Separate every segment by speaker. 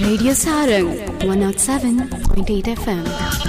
Speaker 1: Radio Sarang 107.8 FM.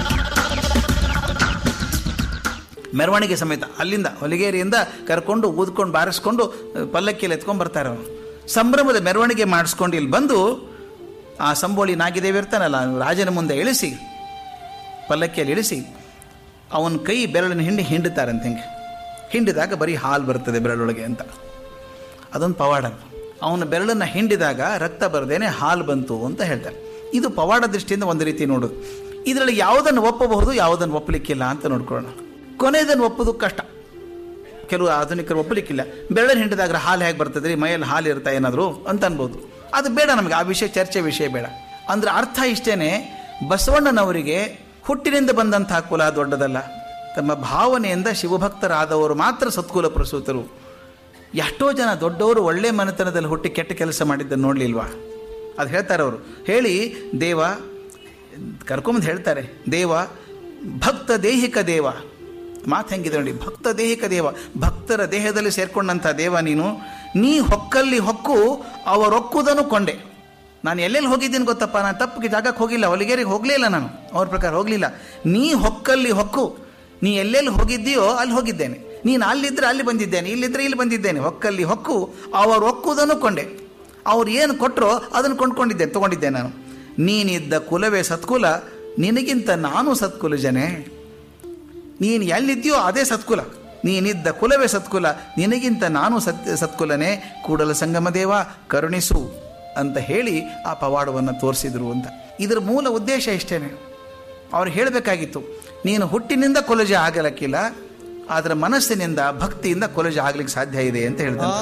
Speaker 2: ಮೆರವಣಿಗೆ ಸಮೇತ ಅಲ್ಲಿಂದ ಹೊಲಿಗೇರಿಯಿಂದ ಕರ್ಕೊಂಡು ಊದ್ಕೊಂಡು ಬಾರಿಸ್ಕೊಂಡು ಪಲ್ಲಕ್ಕಿಯಲ್ಲಿ ಎತ್ಕೊಂಡು ಬರ್ತಾರೆ ಅವರು ಸಂಭ್ರಮದ ಮೆರವಣಿಗೆ ಮಾಡಿಸ್ಕೊಂಡು ಇಲ್ಲಿ ಬಂದು ಆ ಸಂಬೋಳಿ ನಾಗಿದೇವಿ ಇರ್ತಾನಲ್ಲ ರಾಜನ ಮುಂದೆ ಇಳಿಸಿ ಪಲ್ಲಕ್ಕಿಯಲ್ಲಿ ಇಳಿಸಿ ಅವನ ಕೈ ಬೆರಳಿನ ಹಿಂಡಿ ಹಿಂಡುತ್ತಾರಂತೆ ಹಿಂಗೆ ಹಿಂಡಿದಾಗ ಬರೀ ಹಾಲು ಬರ್ತದೆ ಬೆರಳೊಳಗೆ ಅಂತ ಅದೊಂದು ಪವಾಡ ಅವನ ಬೆರಳನ್ನು ಹಿಂಡಿದಾಗ ರಕ್ತ ಬರದೇನೆ ಹಾಲು ಬಂತು ಅಂತ ಹೇಳ್ತಾರೆ ಇದು ಪವಾಡ ದೃಷ್ಟಿಯಿಂದ ಒಂದು ರೀತಿ ನೋಡೋದು ಇದರಲ್ಲಿ ಯಾವುದನ್ನು ಒಪ್ಪಬಹುದು ಯಾವುದನ್ನು ಒಪ್ಪಲಿಕ್ಕಿಲ್ಲ ಅಂತ ನೋಡ್ಕೊಳ್ಳೋಣ ಕೊನೆಯದನ್ನು ಒಪ್ಪೋದು ಕಷ್ಟ ಕೆಲವು ಆಧುನಿಕರು ಒಪ್ಪಲಿಕ್ಕಿಲ್ಲ ಬೆರಳನ್ನು ಹಿಂಡಿದಾಗ ಹಾಲು ಹೇಗೆ ಬರ್ತದೆ ರೀ ಮೈಯಲ್ಲಿ ಹಾಲು ಇರ್ತಾ ಏನಾದರೂ ಅಂತ ಅನ್ಬೋದು ಅದು ಬೇಡ ನಮಗೆ ಆ ವಿಷಯ ಚರ್ಚೆ ವಿಷಯ ಬೇಡ ಅಂದ್ರೆ ಅರ್ಥ ಇಷ್ಟೇನೆ ಬಸವಣ್ಣನವರಿಗೆ ಹುಟ್ಟಿನಿಂದ ಬಂದಂತಹ ಕುಲ ದೊಡ್ಡದಲ್ಲ ತಮ್ಮ ಭಾವನೆಯಿಂದ ಶಿವಭಕ್ತರಾದವರು ಮಾತ್ರ ಸತ್ಕುಲ ಪ್ರಸೂತರು ಎಷ್ಟೋ ಜನ ದೊಡ್ಡವರು ಒಳ್ಳೆ ಮನೆತನದಲ್ಲಿ ಹುಟ್ಟಿ ಕೆಟ್ಟ ಕೆಲಸ ಮಾಡಿದ್ದನ್ನು ನೋಡಲಿಲ್ವಾ ಅದು ಹೇಳ್ತಾರೆ ಅವರು ಹೇಳಿ ದೇವ ಕರ್ಕೊಂಬಂದು ಹೇಳ್ತಾರೆ ದೇವ ಭಕ್ತ ದೇಹಿಕ ದೇವ ಮಾತು ಹೆಂಗಿದೆ ನೋಡಿ ಭಕ್ತ ದೇಹಿಕ ದೇವ ಭಕ್ತರ ದೇಹದಲ್ಲಿ ಸೇರ್ಕೊಂಡಂಥ ದೇವ ನೀನು ನೀ ಹೊಕ್ಕಲ್ಲಿ ಹೊಕ್ಕು ಅವರೊಕ್ಕುದನ್ನು ಕೊಂಡೆ ನಾನು ಎಲ್ಲೆಲ್ಲಿ ಹೋಗಿದ್ದೀನಿ ಗೊತ್ತಪ್ಪ ನಾನು ತಪ್ಪಿಗೆ ಜಾಗಕ್ಕೆ ಹೋಗಿಲ್ಲ ಹೊಲಿಗೇರಿಗೆ ಹೋಗಲೇ ಇಲ್ಲ ನಾನು ಅವ್ರ ಪ್ರಕಾರ ಹೋಗಲಿಲ್ಲ ನೀ ಹೊಕ್ಕಲ್ಲಿ ಹೊಕ್ಕು ನೀ ಎಲ್ಲೆಲ್ಲಿ ಹೋಗಿದ್ದೀಯೋ ಅಲ್ಲಿ ಹೋಗಿದ್ದೇನೆ ನೀನು ಅಲ್ಲಿದ್ದರೆ ಅಲ್ಲಿ ಬಂದಿದ್ದೇನೆ ಇಲ್ಲಿದ್ದರೆ ಇಲ್ಲಿ ಬಂದಿದ್ದೇನೆ ಹೊಕ್ಕಲ್ಲಿ ಹೊಕ್ಕು ಅವರು ಒಕ್ಕುವುದನ್ನು ಕೊಂಡೆ ಅವ್ರು ಏನು ಕೊಟ್ಟರೋ ಅದನ್ನು ಕೊಂಡ್ಕೊಂಡಿದ್ದೆ ತಗೊಂಡಿದ್ದೆ ನಾನು ನೀನಿದ್ದ ಕುಲವೇ ಸತ್ಕುಲ ನಿನಗಿಂತ ನಾನು ಸತ್ಕುಲ ಜನೇ ನೀನು ಎಲ್ಲಿದ್ದೀಯೋ ಅದೇ ಸತ್ಕುಲ ನೀನಿದ್ದ ಕುಲವೇ ಸತ್ಕುಲ ನಿನಗಿಂತ ನಾನು ಸತ್ ಸತ್ಕುಲನೇ ಕೂಡಲ ಸಂಗಮ ದೇವ ಕರುಣಿಸು ಅಂತ ಹೇಳಿ ಆ ಪವಾಡವನ್ನು ತೋರಿಸಿದ್ರು ಅಂತ ಇದರ ಮೂಲ ಉದ್ದೇಶ ಇಷ್ಟೇನೆ ಅವ್ರು ಹೇಳಬೇಕಾಗಿತ್ತು ನೀನು ಹುಟ್ಟಿನಿಂದ ಕೊಲಜ ಆಗಲಕ್ಕಿಲ್ಲ ಅದರ ಮನಸ್ಸಿನಿಂದ ಭಕ್ತಿಯಿಂದ ಕೊಲಜ ಆಗ್ಲಿಕ್ಕೆ ಸಾಧ್ಯ ಇದೆ ಅಂತ ಹೇಳ್ತಾರೆ